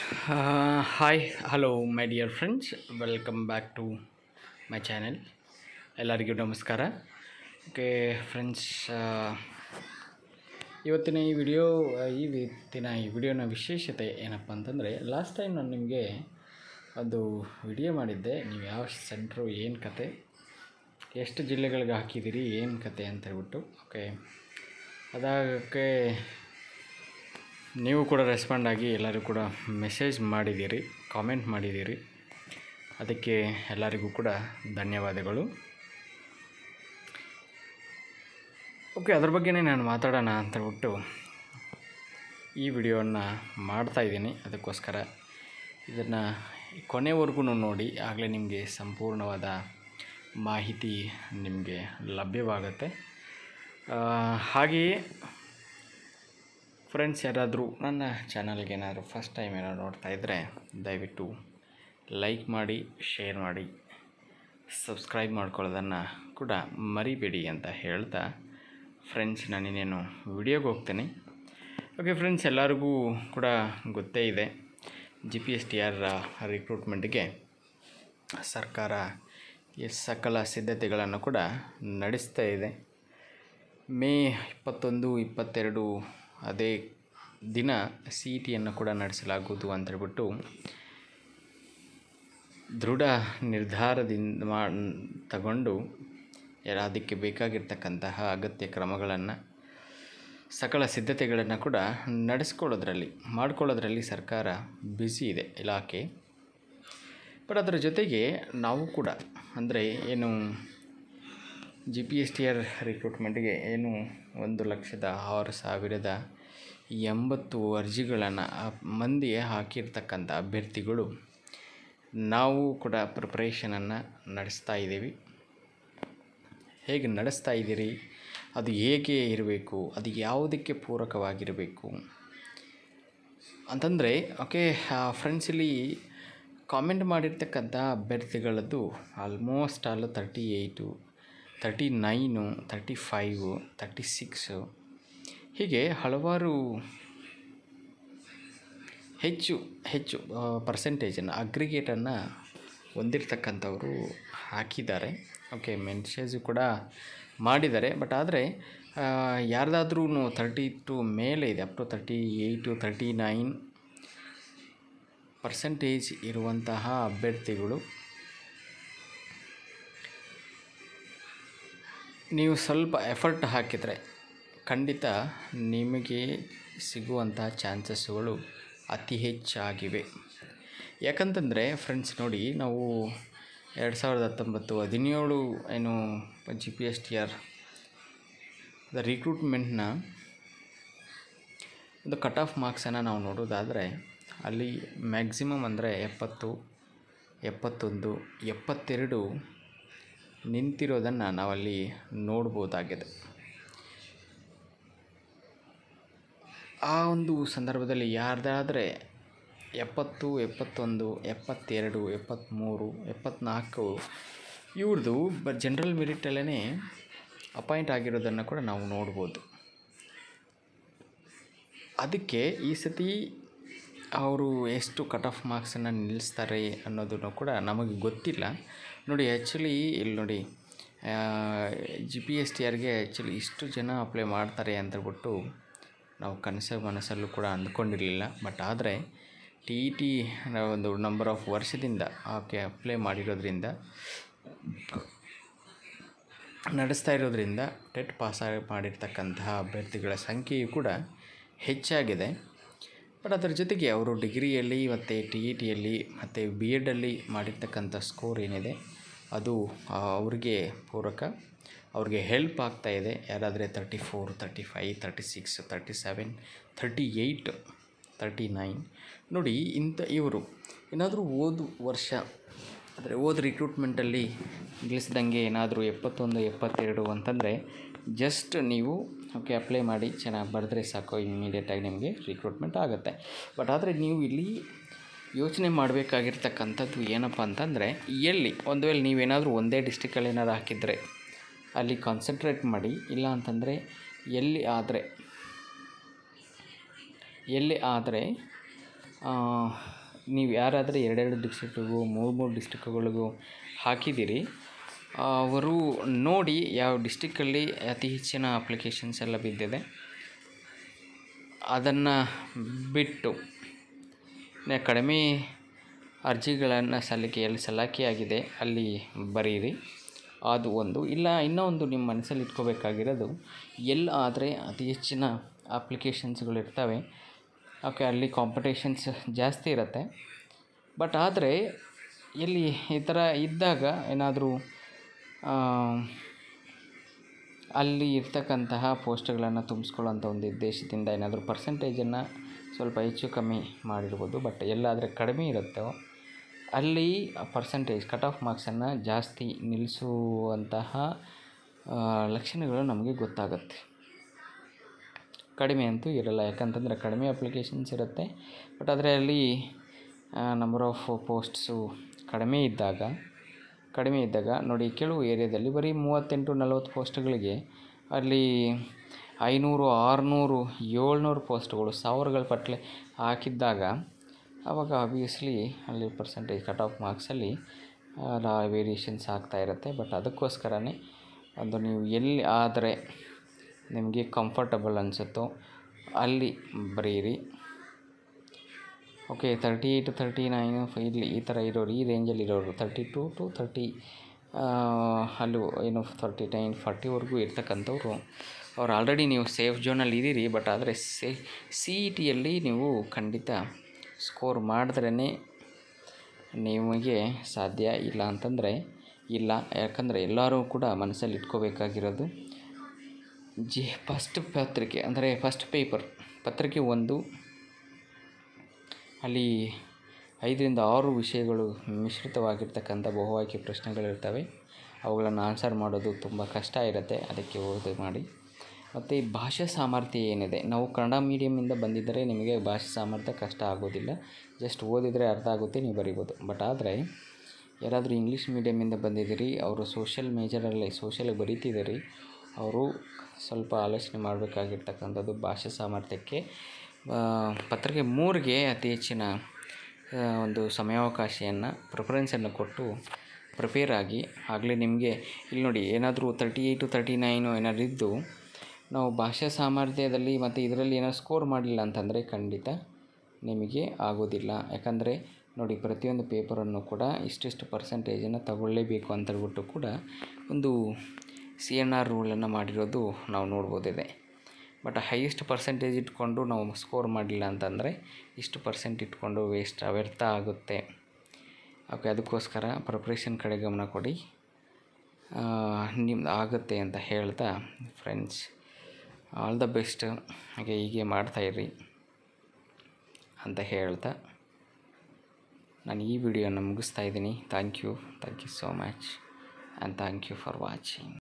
hi hello my dear friends welcome back to my channel ಎಲ್ಲರಿಗೂ ನಮಸ್ಕಾರ okay friends ಇವತ್ತಿನ ಈ ವಿಡಿಯೋ ಈ ಇವತ್ತಿನ ಈ ವಿಡಿಯೋನ ವಿಶೇಷತೆ ಏನಪ್ಪ ಅಂತಂದರೆ ಲಾಸ್ಟ್ ಟೈಮ್ ನಾನು ನಿಮಗೆ ಒಂದು ವಿಡಿಯೋ ಮಾಡಿದ್ದೆ ನೀವು ಯಾವ ಸೆಂಟ್ರು ಏನು ಕತೆ ಎಷ್ಟು ಜಿಲ್ಲೆಗಳಿಗೆ ಹಾಕಿದ್ದೀರಿ ಏನು ಕತೆ ಅಂತ ಹೇಳ್ಬಿಟ್ಟು ಓಕೆ ಅದಾಗಕ್ಕೆ ನೀವು ಕೂಡ ರೆಸ್ಪಾಂಡ್ ಆಗಿ ಎಲ್ಲರೂ ಕೂಡ ಮೆಸೇಜ್ ಮಾಡಿದ್ದೀರಿ ಕಾಮೆಂಟ್ ಮಾಡಿದ್ದೀರಿ ಅದಕ್ಕೆ ಎಲ್ಲರಿಗೂ ಕೂಡ ಧನ್ಯವಾದಗಳು ಓಕೆ ಅದ್ರ ಬಗ್ಗೆನೇ ನಾನು ಮಾತಾಡೋಣ ಅಂತ ಹೇಳ್ಬಿಟ್ಟು ಈ ವಿಡಿಯೋವನ್ನು ಮಾಡ್ತಾಯಿದ್ದೀನಿ ಅದಕ್ಕೋಸ್ಕರ ಇದನ್ನು ಕೊನೆವರೆಗೂ ನೋಡಿ ಆಗಲೇ ನಿಮಗೆ ಸಂಪೂರ್ಣವಾದ ಮಾಹಿತಿ ನಿಮಗೆ ಲಭ್ಯವಾಗುತ್ತೆ ಆ, ಹಾಗೆಯೇ ಫ್ರೆಂಡ್ಸ್ ಯಾರಾದರೂ ನನ್ನ ಚಾನಲ್ಗೆ ಏನಾದರೂ ಫಸ್ಟ್ ಟೈಮ್ ಏನಾದ್ರು ನೋಡ್ತಾ ಇದ್ದರೆ ದಯವಿಟ್ಟು ಲೈಕ್ ಮಾಡಿ ಶೇರ್ ಮಾಡಿ ಸಬ್ಸ್ಕ್ರೈಬ್ ಮಾಡ್ಕೊಳ್ಳೋದನ್ನು ಕೂಡ ಮರಿಬೇಡಿ ಅಂತ ಹೇಳ್ತಾ ಫ್ರೆಂಡ್ಸ್ ನಾನಿನ್ನೇನು ವಿಡಿಯೋಗೆ ಹೋಗ್ತೇನೆ ಓಕೆ ಫ್ರೆಂಡ್ಸ್ ಎಲ್ಲರಿಗೂ ಕೂಡ ಗೊತ್ತೇ ಇದೆ G P S T R ರಿಕ್ರೂಟ್ಮೆಂಟ್ಗೆ ಸರ್ಕಾರ ಈ ಸಕಲ ಸಿದ್ಧತೆಗಳನ್ನು ಕೂಡ ನಡೆಸ್ತಾ ಇದೆ ಮೇ ಇಪ್ಪತ್ತೊಂದು ಇಪ್ಪತ್ತೆರಡು ಅದೇ ದಿನ ಸಿ ಇ ಟಿಯನ್ನು ಕೂಡ ನಡೆಸಲಾಗುವುದು ಅಂತ ಹೇಳ್ಬಿಟ್ಟು ದೃಢ ನಿರ್ಧಾರದಿಂದ ಮಾ ತಗೊಂಡು ಎಲ್ಲ ಅದಕ್ಕೆ ಬೇಕಾಗಿರ್ತಕ್ಕಂತಹ ಅಗತ್ಯ ಕ್ರಮಗಳನ್ನು ಸಕಲ ಸಿದ್ಧತೆಗಳನ್ನು ಕೂಡ ನಡೆಸ್ಕೊಳ್ಳೋದ್ರಲ್ಲಿ ಮಾಡ್ಕೊಳ್ಳೋದ್ರಲ್ಲಿ ಸರ್ಕಾರ ಬ್ಯುಸಿ ಇದೆ ಇಲಾಖೆ ಬಟ್ ಅದರ ಜೊತೆಗೆ ನಾವು ಕೂಡ ಅಂದರೆ ಏನು G P S T R ರಿಕ್ರೂಟ್ಮೆಂಟ್ಗೆ ಏನು ಒಂದು ಲಕ್ಷದ ಆರು ಸಾವಿರದ ಎಂಬತ್ತು ಅರ್ಜಿಗಳನ್ನು ಮಂದಿ ಹಾಕಿರ್ತಕ್ಕಂಥ ಅಭ್ಯರ್ಥಿಗಳು ನಾವು ಕೂಡ ಪ್ರಿಪ್ರೇಷನನ್ನು ನಡೆಸ್ತಾ ಇದ್ದೀವಿ ಹೇಗೆ ನಡೆಸ್ತಾ ಇದ್ದೀರಿ ಅದು ಹೇಗೆ ಇರಬೇಕು ಅದು ಯಾವುದಕ್ಕೆ ಪೂರಕವಾಗಿರಬೇಕು ಅಂತಂದರೆ ಓಕೆ ಫ್ರೆಂಡ್ಸ್ ಇಲ್ಲಿ ಕಾಮೆಂಟ್ ಮಾಡಿರ್ತಕ್ಕಂಥ ಅಭ್ಯರ್ಥಿಗಳದ್ದು almost all thirty eight thirty nine thirty five thirty six ಹೀಗೆ ಹಲವಾರು ಹೆಚ್ಚು ಹೆಚ್ಚು ಪರ್ಸೆಂಟೇಜನ್ನು ಅಗ್ರಿಗೇಟನ್ನು ಹೊಂದಿರತಕ್ಕಂಥವರು ಹಾಕಿದ್ದಾರೆ ಓಕೆ ಮೆನ್ಷೇಜು ಕೂಡ ಮಾಡಿದ್ದಾರೆ ಬಟ್ ಆದರೆ ಯಾರ್ದಾದ್ರೂ ತರ್ಟಿ ಟು ಮೇಲೆ ಇದೆ up to thirty eight thirty nine percentage ಇರುವಂತಹ ಅಭ್ಯರ್ಥಿಗಳು ನೀವು ಸ್ವಲ್ಪ ಎಫರ್ಟ್ ಹಾಕಿದರೆ ಖಂಡಿತ ನಿಮಗೆ ಸಿಗುವಂಥ ಚಾನ್ಸಸ್ಗಳು ಅತಿ ಹೆಚ್ಚಾಗಿವೆ ಯಾಕಂತಂದರೆ ಫ್ರೆಂಡ್ಸ್ ನೋಡಿ ನಾವು ಎರಡು ಸಾವಿರದ ಹತ್ತೊಂಬತ್ತು ಹದಿನೇಳು ಏನು G P S T R ರಿಕ್ರೂಟ್ಮೆಂಟ್ನ ಒಂದು ಕಟ್ ಆಫ್ ಮಾರ್ಕ್ಸನ್ನು ನಾವು ನೋಡೋದಾದರೆ ಅಲ್ಲಿ ಮ್ಯಾಕ್ಸಿಮಮ್ ಅಂದರೆ ಎಪ್ಪತ್ತು ಎಪ್ಪತ್ತೊಂದು ಎಪ್ಪತ್ತೆರಡು ನಿಂತಿರೋದನ್ನು ನಾವಲ್ಲಿ ನೋಡ್ಬೋದಾಗಿದೆ ಆ ಒಂದು ಸಂದರ್ಭದಲ್ಲಿ ಯಾರ್ದಾದರೆ ಎಪ್ಪತ್ತು ಎಪ್ಪತ್ತೊಂದು ಎಪ್ಪತ್ತೆರಡು ಎಪ್ಪತ್ತ್ಮೂರು ಎಪ್ಪತ್ತ್ನಾಲ್ಕು ಇವ್ರದ್ದು ಬ ಜನರಲ್ ಮೆರಿಟಲ್ಲೇ ಅಪಾಯಿಂಟ್ ಆಗಿರೋದನ್ನು ಕೂಡ ನಾವು ನೋಡ್ಬೋದು ಅದಕ್ಕೆ ಈ ಸತಿ ಅವರು ಎಷ್ಟು ಕಟ್ ಆಫ್ ಮಾರ್ಕ್ಸನ್ನು ನಿಲ್ಲಿಸ್ತಾರೆ ಅನ್ನೋದನ್ನು ಕೂಡ ನಮಗೆ ಗೊತ್ತಿಲ್ಲ ನೋಡಿ ಆ್ಯಕ್ಚುಲಿ ಇಲ್ಲಿ ನೋಡಿ ಜಿ ಪಿ ಎಸ್ ಟಿ ಆರ್ಗೆ ಆ್ಯಕ್ಚುಲಿ ಇಷ್ಟು ಜನ ಅಪ್ಲೈ ಮಾಡ್ತಾರೆ ಅಂತೇಳ್ಬಿಟ್ಟು ನಾವು ಕನಸ ಮನಸ್ಸಲ್ಲೂ ಕೂಡ ಅಂದ್ಕೊಂಡಿರಲಿಲ್ಲ ಬಟ್ ಆದರೆ ಟಿ ಇ ಟಿ ಒಂದು ನಂಬರ್ ಆಫ್ ವರ್ಷದಿಂದ ಆಕೆ ಅಪ್ಲೈ ಮಾಡಿರೋದ್ರಿಂದ ನಡೆಸ್ತಾ ಇರೋದ್ರಿಂದ ಟೆಟ್ ಪಾಸ್ ಮಾಡಿರ್ತಕ್ಕಂತಹ ಅಭ್ಯರ್ಥಿಗಳ ಸಂಖ್ಯೆಯು ಕೂಡ ಹೆಚ್ಚಾಗಿದೆ ಬಟ್ ಅದರ ಜೊತೆಗೆ ಅವರು ಡಿಗ್ರಿಯಲ್ಲಿ ಮತ್ತು ಟಿ ಇ ಟಿಯಲ್ಲಿ ಮತ್ತು ಬಿ ಎಡಲ್ಲಿ ಮಾಡಿರ್ತಕ್ಕಂಥ ಸ್ಕೋರ್ ಏನಿದೆ ಅದು ಆ, ಅವ್ರಿಗೆ ಪೂರಕ ಅವ್ರಿಗೆ ಹೆಲ್ಪ್ ಆಗ್ತಾ ಇದೆ ಯಾರಾದರೆ thirty four thirty five thirty six thirty seven thirty eight thirty nine ನೋಡಿ ಇಂಥ ಇವರು ಏನಾದರೂ ಓದು ವರ್ಷ ಅಂದರೆ ಓದ್ ರಿಕ್ರೂಟ್ಮೆಂಟಲ್ಲಿ ನಿಲ್ಲಿಸ್ದಂಗೆ ಏನಾದರೂ ಎಪ್ಪತ್ತೊಂದು ಎಪ್ಪತ್ತೆರಡು ಅಂತಂದರೆ ಜಸ್ಟ್ ನೀವು ಓಕೆ ಅಪ್ಲೈ ಮಾಡಿ ಚೆನ್ನಾಗಿ ಬರೆದ್ರೆ ಸಾಕು ಇಮಿಡಿಯೇಟಾಗಿ ನಿಮಗೆ ರಿಕ್ರೂಟ್ಮೆಂಟ್ ಆಗುತ್ತೆ ಬಟ್ ಆದರೆ ನೀವು ಇಲ್ಲಿ ಯೋಚನೆ ಮಾಡಬೇಕಾಗಿರ್ತಕ್ಕಂಥದ್ದು ಏನಪ್ಪ ಅಂತಂದರೆ ಎಲ್ಲಿ ಒಂದು ವೇಳೆ ನೀವೇನಾದರೂ ಒಂದೇ ಡಿಸ್ಟಿಕಲ್ಲಿ ಏನಾದ್ರು ಹಾಕಿದರೆ ಅಲ್ಲಿ ಕಾನ್ಸಂಟ್ರೇಟ್ ಮಾಡಿ ಇಲ್ಲ ಅಂತಂದರೆ ಎಲ್ಲಿ ಆದರೆ ಎಲ್ಲಿ ಆದರೆ ನೀವು ಯಾರಾದರೆ ಎರಡೆರಡು ಡಿಸ್ಟ್ರಿಕ್ಟಿಗೂ ಮೂರು ಮೂರು ಡಿಸ್ಟ್ರಿಕ್ಟ್ಗಳಿಗೂ ಹಾಕಿದ್ದೀರಿ ಅವರು ನೋಡಿ ಯಾವ ಡಿಸ್ಟಿಕ್ಕಲ್ಲಿ ಅತಿ ಹೆಚ್ಚಿನ ಅಪ್ಲಿಕೇಶನ್ಸ್ ಎಲ್ಲ ಬಿದ್ದಿದೆ ಅದನ್ನು ಬಿಟ್ಟು ನೆ- ಕಡಿಮೆ ಅರ್ಜಿಗಳನ್ನು ಸಲ್ಲಿಕೆ ಎಲ್ಲಿ ಸಲ್ಲಿಕೆಯಾಗಿದೆ ಅಲ್ಲಿ ಬರೀರಿ ಅದು ಒಂದು ಇಲ್ಲ ಇನ್ನೂ ಒಂದು ನಿಮ್ಮ ಮನಸ್ಸಲ್ಲಿ ಇಟ್ಕೋಬೇಕಾಗಿರೋದು ಎಲ್ಲಿ ಆದರೆ ಅತಿ ಹೆಚ್ಚಿನ ಅಪ್ಲಿಕೇಶನ್ಸ್ಗಳು ಇರ್ತವೆ ಓಕೆ ಅಲ್ಲಿ ಕಾಂಪಿಟೇಷನ್ಸ್ ಜಾಸ್ತಿ ಇರುತ್ತೆ ಬಟ್ ಆದರೆ ಎಲ್ಲಿ ಈ ಥರ ಇದ್ದಾಗ ಏನಾದರೂ ಅಲ್ಲಿ ಇರ್ತಕ್ಕಂತಹ ಪೋಸ್ಟ್ಗಳನ್ನು ತುಂಬಿಸ್ಕೊಳ್ಳೋಂಥ ಒಂದು ಉದ್ದೇಶದಿಂದ ಏನಾದರೂ ಪರ್ಸೆಂಟೇಜನ್ನು ಸ್ವಲ್ಪ ಹೆಚ್ಚು ಕಮ್ಮಿ ಮಾಡಿರ್ಬೋದು ಬಟ್ ಎಲ್ಲಾದರೆ ಕಡಿಮೆ ಇರುತ್ತೋ ಅಲ್ಲಿ ಪರ್ಸೆಂಟೇಜ್ ಕಟ್ ಆಫ್ ಮಾರ್ಕ್ಸನ್ನು ಜಾಸ್ತಿ ನಿಲ್ಲಿಸುವಂತಹ ಆ, ಲಕ್ಷಣಗಳು ನಮಗೆ ಗೊತ್ತಾಗುತ್ತೆ ಕಡಿಮೆ ಅಂತೂ ಇರಲ್ಲ ಯಾಕಂತಂದರೆ ಕಡಿಮೆ ಅಪ್ಲಿಕೇಶನ್ಸ್ ಇರುತ್ತೆ ಬಟ್ ಆದರೆ ಅಲ್ಲಿ ನಂಬರ್ ಆಫ್ ಪೋಸ್ಟ್ಸು ಕಡಿಮೆ ಇದ್ದಾಗ ಕಡಿಮೆ ಇದ್ದಾಗ ನೋಡಿ ಕೆಲವು ಏರಿಯಾದಲ್ಲಿ ಬರೀ ಮೂವತ್ತೆಂಟು ನಲವತ್ತು ಪೋಸ್ಟ್ಗಳಿಗೆ ಅಲ್ಲಿ ಐನೂರು ಆರುನೂರು ಏಳ್ನೂರು ಪೋಸ್ಟ್ಗಳು ಸಾವಿರಗಳ ಪಟ್ಲೆ ಹಾಕಿದ್ದಾಗ ಆವಾಗ ಆಬ್ವಿಯಸ್ಲಿ ಅಲ್ಲಿ ಪರ್ಸೆಂಟೇಜ್ ಕಟ್ ಆಫ್ ಮಾರ್ಕ್ಸಲ್ಲಿ ವೇರಿಯೇಷನ್ಸ್ ಆಗ್ತಾ ಇರುತ್ತೆ ಬಟ್ ಅದಕ್ಕೋಸ್ಕರನೇ ಒಂದು ನೀವು ಎಲ್ಲಿ ಆದರೆ ನಿಮಗೆ ಕಂಫರ್ಟಬಲ್ ಅನಿಸುತ್ತೋ ಅಲ್ಲಿ ಬರೀರಿ okay thirty eight thirty nine ಇಲ್ಲಿ ಈ ಥರ ಇರೋರು ಈ ರೇಂಜಲ್ಲಿ ಇರೋರು ತರ್ಟಿ ಟು ಟು ತರ್ಟಿ ಅಲ್ಲೂ ಏನು ತರ್ಟಿ ನೈನ್ ಫಾರ್ಟಿವರೆಗೂ ಇರ್ತಕ್ಕಂಥವ್ರು ಅವ್ರು ಆಲ್ರೆಡಿ ನೀವು ಸೇಫ್ ಝೋನಲ್ಲಿ ಇದ್ದೀರಿ ಬಟ್ ಆದರೆ ಸೇ ಸಿ ಇ ಟಿಯಲ್ಲಿ ನೀವು ಖಂಡಿತ ಸ್ಕೋರ್ ಮಾಡಿದ್ರೇ ನಿಮಗೆ ಸಾಧ್ಯ ಇಲ್ಲ ಅಂತಂದರೆ ಇಲ್ಲ ಯಾಕಂದರೆ ಎಲ್ಲರೂ ಕೂಡ ಮನಸ್ಸಲ್ಲಿ ಇಟ್ಕೋಬೇಕಾಗಿರೋದು ಜಿ ಫಸ್ಟ್ ಪತ್ರಿಕೆ ಅಂದರೆ ಫಸ್ಟ್ ಪೇಪರ್ ಪತ್ರಿಕೆ ಒಂದು ಅಲ್ಲಿ ಐದರಿಂದ ಆರು ವಿಷಯಗಳು ಮಿಶ್ರಿತವಾಗಿರ್ತಕ್ಕಂಥ ಬಹು ಆಯ್ಕೆ ಪ್ರಶ್ನೆಗಳಿರ್ತವೆ ಅವುಗಳನ್ನು ಆನ್ಸರ್ ಮಾಡೋದು ತುಂಬ ಕಷ್ಟ ಇರುತ್ತೆ ಅದಕ್ಕೆ ಓದಿ ಮಾಡಿ ಮತ್ತು ಈ ಭಾಷಾ ಸಾಮರ್ಥ್ಯ ಏನಿದೆ ನಾವು ಕನ್ನಡ ಮೀಡಿಯಮಿಂದ ಬಂದಿದ್ದರೆ ನಿಮಗೆ ಭಾಷೆ ಸಾಮರ್ಥ್ಯ ಕಷ್ಟ ಆಗೋದಿಲ್ಲ ಜಸ್ಟ್ ಓದಿದರೆ ಅರ್ಥ ಆಗುತ್ತೆ ನೀವು ಬರಿಬೋದು ಬಟ್ ಆದರೆ ಯಾರಾದರೂ ಇಂಗ್ಲೀಷ್ ಮೀಡಿಯಮಿಂದ ಬಂದಿದ್ದೀರಿ ಅವರು ಸೋಷಿಯಲ್ ಮೇಜರಲ್ಲಿ ಸೋಷಿಯಲ್ ಬರೀತಿದ್ದೀರಿ ಅವರು ಸ್ವಲ್ಪ ಆಲೋಚನೆ ಮಾಡಬೇಕಾಗಿರ್ತಕ್ಕಂಥದ್ದು ಭಾಷೆ ಸಾಮರ್ಥ್ಯಕ್ಕೆ ಆ, ಪತ್ರಿಕೆ ಮೂರಿಗೆ ಅತಿ ಹೆಚ್ಚಿನ ಆ, ಒಂದು ಸಮಯಾವಕಾಶವನ್ನು ಪ್ರಿಫರೆನ್ಸನ್ನು ಕೊಟ್ಟು ಪ್ರಿಪೇರ್ ಆಗಿ ಆಗಲೇ ನಿಮಗೆ ಇಲ್ಲಿ ನೋಡಿ ಏನಾದರೂ ತರ್ಟಿ ಏಯ್ಟು ತರ್ಟಿ ನೈನು ಏನಾದ್ರು ಇದ್ದು ನಾವು ಭಾಷಾ ಸಾಮರ್ಥ್ಯದಲ್ಲಿ ಮತ್ತು ಇದರಲ್ಲಿ ಏನಾದ್ರು ಸ್ಕೋರ್ ಮಾಡಲಿಲ್ಲ ಅಂತಂದರೆ ಖಂಡಿತ ನಿಮಗೆ ಆಗೋದಿಲ್ಲ ಯಾಕಂದರೆ ನೋಡಿ ಪ್ರತಿಯೊಂದು ಪೇಪರನ್ನು ಕೂಡ ಇಷ್ಟಿಷ್ಟು ಪರ್ಸೆಂಟೇಜನ್ನು ತಗೊಳ್ಳೇಬೇಕು ಅಂತ ಹೇಳ್ಬಿಟ್ಟು ಕೂಡ ಒಂದು ಸಿ ಎನ್ ಆರ್ ರೂಲನ್ನು ಮಾಡಿರೋದು ನಾವು ನೋಡ್ಬೋದಿದೆ ಬಟ್ ಹೈಯೆಸ್ಟ್ ಪರ್ಸೆಂಟೇಜ್ ಇಟ್ಕೊಂಡು ನಾವು ಸ್ಕೋರ್ ಮಾಡಲಿಲ್ಲ ಅಂತಂದರೆ ಇಷ್ಟು ಪರ್ಸೆಂಟ್ ಇಟ್ಕೊಂಡು ವೇಸ್ಟ್ ವ್ಯರ್ಥ ಆಗುತ್ತೆ ಓಕೆ ಅದಕ್ಕೋಸ್ಕರ ಪ್ರಿಪ್ರೇಷನ್ ಕಡೆ ಗಮನ ಕೊಡಿ ನಿಮ್ದು ಆಗುತ್ತೆ ಅಂತ ಹೇಳ್ತಾ ಫ್ರೆಂಡ್ಸ್ ಆಲ್ ದ ಬೆಸ್ಟ್ ಹಾಗೆ ಹೀಗೆ ಮಾಡ್ತಾಯಿರ್ರಿ ಅಂತ ಹೇಳ್ತಾ ನಾನು ಈ ವಿಡಿಯೋನ ಮುಗಿಸ್ತಾ ಇದ್ದೀನಿ thank you thank you so much and thank you for watching